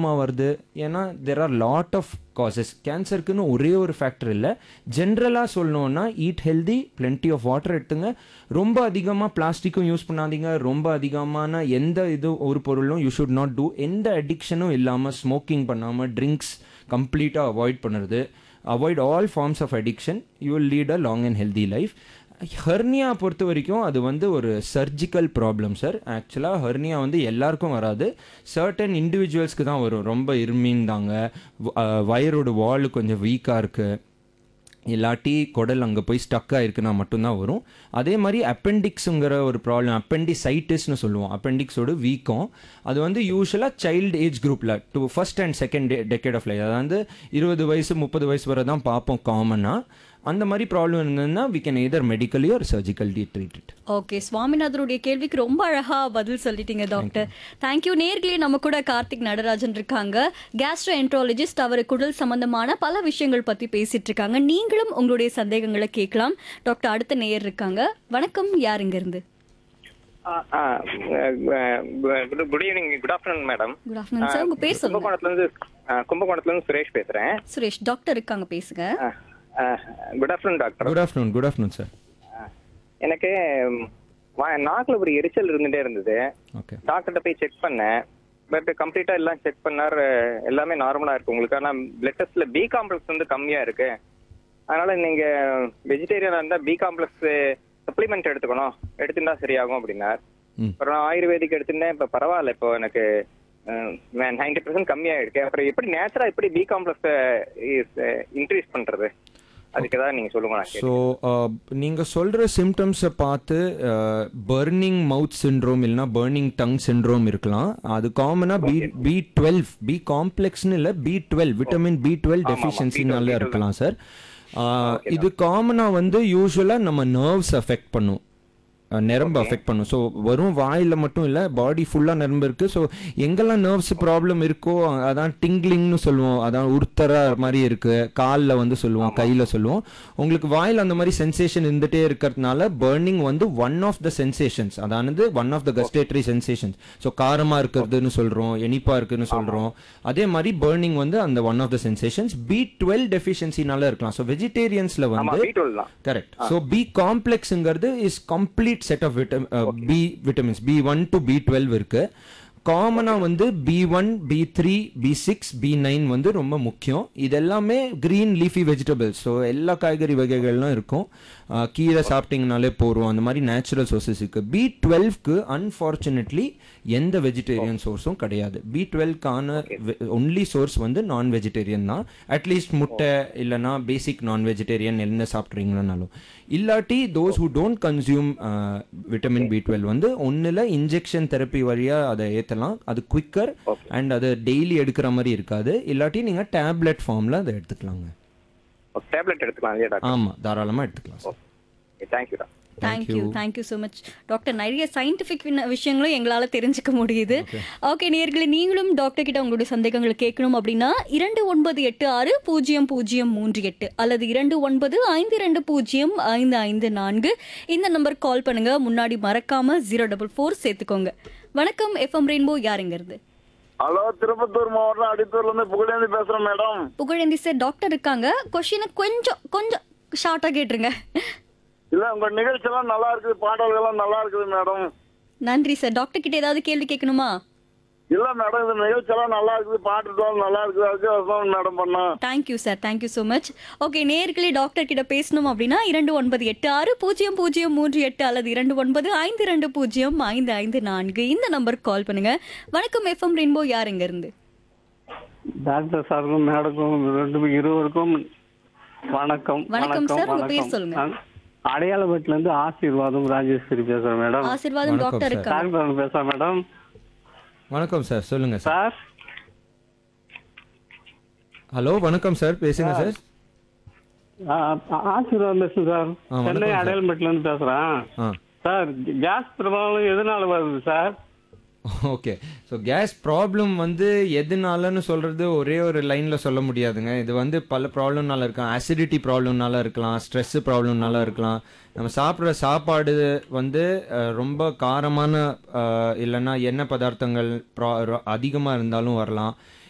அதிகமாக வருது ஏன்னா there are lot of causes கேன்சருக்குன்னு ஒரே ஒரு ஃபேக்டர் இல்லை ஜென்ரலாக சொல்லணும்னா eat healthy plenty of water எடுத்துங்க ரொம்ப அதிகமாக பிளாஸ்டிக்கும் யூஸ் பண்ணாதீங்க ரொம்ப அதிகமான எந்த இது ஒரு பொருளும் யூ ஷுட் நாட் டூ எந்த அடிக்ஷனும் இல்லாமல் ஸ்மோக்கிங் பண்ணாமல் ட்ரிங்க்ஸ் கம்ப்ளீட்டாக அவாய்ட் பண்ணுறது avoid all forms of addiction you will lead a long and healthy life hernia பொறுத்த வரைக்கும் அது வந்து ஒரு சர்ஜிக்கல் ப்ராப்ளம் சார் ஆக்சுவலாக ஹெர்னியா வந்து எல்லாருக்கும் வராது சர்டன் இண்டிவிஜுவல்ஸ்க்கு தான் வரும் ரொம்ப இருமிந்தாங்க வயரோட வால் கொஞ்சம் வீக்காக இருக்குது இல்லாட்டி குடல் அங்கே போய் ஸ்டக் ஆயிருக்குன்னா மட்டும்தான் வரும் அதே மாதிரி அப்பெண்டிக்ஸுங்கிற ஒரு ப்ராப்ளம் அப்பெண்டிசைட்டிஸ்னு சொல்லுவோம் அப்பெண்டிக்ஸோட வீக்கம் அது வந்து யூஸ்வலாக சைல்டு ஏஜ் குரூப்பில் to first and second decade of life அதாவது இருபது வயசு முப்பது வயசு வரை தான் பார்ப்போம் காமனாக அந்த மாதிரி ப்ராப்ளம் இருந்ததுன்னா we can either medically or surgically treat it okay சுவாமிநாதருடைய கேள்விக்கு ரொம்ப அழகா பதில் சொல்லிட்டீங்க டாக்டர் தேங்க்யூ நேர்களே நம்ம கூட கார்த்திக் நடராஜன் இருக்காங்க கேஸ்ட்ரோ என்ட்ராலஜிஸ்ட் அவர் குடல் சம்பந்தமான பல விஷயங்கள் பத்தி பேசிட்டு இருக்காங்க நீங்களும் உங்களுடைய சந்தேகங்களை கேட்கலாம் டாக்டர் அடுத்த நேயர் இருக்காங்க வணக்கம் யார் இங்க இருந்து good evening good afternoon madam good afternoon sir உங்க பேர் சொல்லுங்க கும்பகோணத்துல இருந்து கும்பகோணத்துல இருந்து சுரேஷ் பேசுறேன் சுரேஷ் டாக்டர் இருக்காங்க பேசுங்க good afternoon doctor good afternoon good afternoon sir எனக்கு ம், வா- நாக்குல ஒரு எரிச்சல் இருந்துட்டே இருந்தது ஓகே டாக்டர்கிட்ட போய் செக் பண்ணேன் பட் கம்ப்ளீட்டா எல்லாம் செக் பண்ணார் எல்லாமே நார்மலா இருக்கு உங்களுக்கு ஆனா பிளட் டெஸ்ட்ல பி காம்ப்ளெக்ஸ் வந்து கம்மியா இருக்கு அதனால நீங்க வெஜிடேரியனா இருந்தா பி காம்ப்ளெக்ஸ் சப்ளிமெண்ட் எடுத்துக்கணும் எடுத்துட்டா சரியாகும் அப்படின்னார் ம் அப்புறம் நான் ஆயுர்வேதிக் எடுத்துட்டேன் இப்ப பரவாயில்ல இப்போ எனக்கு நைன்டி பர்சன்ட் கம்மியாயிருக்கு அப்புறம் எப்படி நேச்சரா எப்படி பி காம்ப்ளெக்ஸ் இன்க்ரீஸ் பண்றது அதுக்கு ஏதாவது நீங்க சொல்லுங்க நான் ஸோ நீங்கள் சொல்கிற சிம்டம்ஸை பார்த்து பர்னிங் மவுத் சிண்ட்ரோம் இல்லைனா பர்னிங் டங் சிண்ட்ரோம் இருக்கலாம் அது காமனாக பி பி டுவெல் பி காம்ப்ளெக்ஸ்னு இல்லை B twelve vitamin B twelve டெஃபிஷியன்சினால இருக்கலாம் சார் இது காமனாக வந்து யூஸ்வலாக நம்ம நர்வ்ஸ் அஃபெக்ட் பண்ணும் அஹ், நரம்பு அஃபெக்ட் பண்ணும் ஸோ வெறும் வாயில் மட்டும் இல்லை பாடி ஃபுல்லாக நரம்பு இருக்குது ஸோ எங்கெல்லாம் நர்வ்ஸ் ப்ராப்ளம் இருக்கோ அதான் டிங்லிங்னு சொல்லுவோம் அதான் உறுத்தர மாதிரி இருக்குது காலில் வந்து சொல்லுவோம் கையில் சொல்லுவோம் உங்களுக்கு வாயில் அந்த மாதிரி சென்சேஷன் இருந்துகிட்டே இருக்கிறதுனால பர்னிங் வந்து ஒன் ஆஃப் த சென்சேஷன்ஸ் அதானது one of the gustatory sensations so காரமாக இருக்கிறதுன்னு சொல்கிறோம் இனிப்பாக இருக்குன்னு சொல்கிறோம் அதே மாதிரி பர்னிங் வந்து அந்த one of the sensations B twelve டெஃபிஷியன்சினால இருக்கலாம் ஸோ வெஜிடேரியன்ஸில் ஆமா வந்து பி டுவெல் தான் கரெக்ட் ஸோ பி காம்ப்ளெக்ஸுங்கிறது is complete set of vitamin B vitamins B one to B twelve இருக்கு காமனாக வந்து B one B three B six B nine வந்து ரொம்ப முக்கியம் இது எல்லாமே க்ரீன் லீஃபி வெஜிடபிள்ஸ் ஸோ எல்லா காய்கறி வகைகள்லாம் இருக்கும் அஹ், கீரை சாப்பிட்டீங்கனாலே போகிறோம் அந்த மாதிரி நேச்சுரல் சோர்சஸ் இருக்குது பி டுவெல்வ்க்கு அன்ஃபார்ச்சுனேட்லி எந்த வெஜிடேரியன் சோர்ஸும் கிடையாது பி டுவெல்க்கான ஒன்லி சோர்ஸ் வந்து நான் வெஜிடேரியன் தான் அட்லீஸ்ட் முட்டை இல்லைனா பேசிக் நான் வெஜிடேரியன் என்ன சாப்பிட்றீங்களானாலும் இல்லாட்டி those who don't consume vitamin B twelve வந்து ஒன்றில் இன்ஜெக்ஷன் தெரப்பி வழியாக அதை ஏற்றலாம் அது குவிக்கர் அண்ட் அது டெய்லி எடுக்கிற மாதிரி இருக்காது இல்லாட்டி நீங்கள் டேப்லெட் ஃபார்மில் அதை எடுத்துக்கலாங்க டேப்லெட் எடுத்துக்கலாம் இல்லையா டாக்டர் ஆமாம் தாராளமாக எடுத்துக்கலாம் sir thank you doctor thank you thank you so much doctor நிறைய சயின்டிஃபிக் விஷயங்களும் எங்களால் தெரிஞ்சுக்க முடியுது ஓகே நேர்களே நீங்களும் டாக்டர் கிட்ட உங்களுடைய சந்தேகங்களை கேட்கணும் அப்படின்னா இரண்டு ஒன்பது எட்டு ஆறு பூஜ்ஜியம் பூஜ்ஜியம் மூன்று எட்டு அல்லது இரண்டு ஒன்பது ஐந்து ரெண்டு பூஜ்ஜியம் ஐந்து ஐந்து நான்கு இந்த நம்பர் கால் பண்ணுங்க முன்னாடி மறக்காம ஜீரோ டபுள் ஃபோர் சேர்த்துக்கோங்க வணக்கம் எஃப்எம் ரெயின்போ யாருங்கிறது ஹலோ திருப்பத்தூர் மாவட்டம் அடித்தூர்ல இருந்து புகழேந்தி பேசுறேன் மேடம் புகழேந்தி சார் டாக்டர் இருக்காங்க கொஷினை கொஞ்சம் கொஞ்சம் ஷார்ட்டாக கேட்டுருங்க இல்ல உங்க நிகழ்ச்சி எல்லாம் நல்லா இருக்குது பாடல்கள் எல்லாம் நல்லா இருக்குது மேடம் நன்றி சார் டாக்டர் கிட்ட ஏதாவது கேள்வி கேட்கணுமா இல்ல மேடம் இந்த நிகழ்ச்சி எல்லாம் நல்லா இருக்குது பாட்டு நல்லா இருக்குது அதுக்கு மேடம் பண்ணோம் thank you sir thank you so much okay நேர்களே டாக்டர் கிட்ட பேசணும் அப்படின்னா இரண்டு ஒன்பது எட்டு ஆறு பூஜ்ஜியம் பூஜ்ஜியம் மூன்று எட்டு அல்லது இரண்டு ஒன்பது ஐந்து ரெண்டு பூஜ்ஜியம் ஐந்து ஐந்து நான்கு இந்த நம்பருக்கு கால் பண்ணுங்க வணக்கம் எஃப்எம் ரெயின்போ யாருங்க இருந்து டாக்டர் சாருக்கும் மேடக்கும் ரெண்டு இருவருக்கும் வணக்கம் வணக்கம் சார், உங்க பேர் சொல்லுங்க. நான் அடையாளப்பட்டில இருந்து ஆசீர்வாதம் ராஜேஸ்வரி பேசுறேன் மேடம் ஆசீர்வாதம் வணக்கம் டாக்டர் சார். இருக்காங்க டாக்டர் பேசுறேன் மேடம் வணக்கம் சார் சொல்லுங்க சார் சார் ஹலோ வணக்கம் சார் பேசுங்க சார் ஆ, ஆசீர்வாதம் பேசுறேன் சார் ஆ, வணக்கம் சென்னை சார். அடையாளப்பட்டில இருந்து பேசுறேன் ஆ சார் கேஸ் பிரபாவம் எதனால வருது sir okay so gas problem வந்து எதுனாலன்னு சொல்கிறது ஒரே ஒரு லைனில் சொல்ல முடியாதுங்க இது வந்து பல ப்ராப்ளம்னால இருக்கலாம் அசிடிட்டி ப்ராப்ளம்னால இருக்கலாம் ஸ்ட்ரெஸ்ஸு ப்ராப்ளம்னால இருக்கலாம் நம்ம சாப்பிட்ற சாப்பாடு வந்து அஹ், ரொம்ப காரமான அஹ், இல்லைன்னா எண்ணெய் பதார்த்தங்கள் ப்ரா அதிகமாக இருந்தாலும் வரலாம்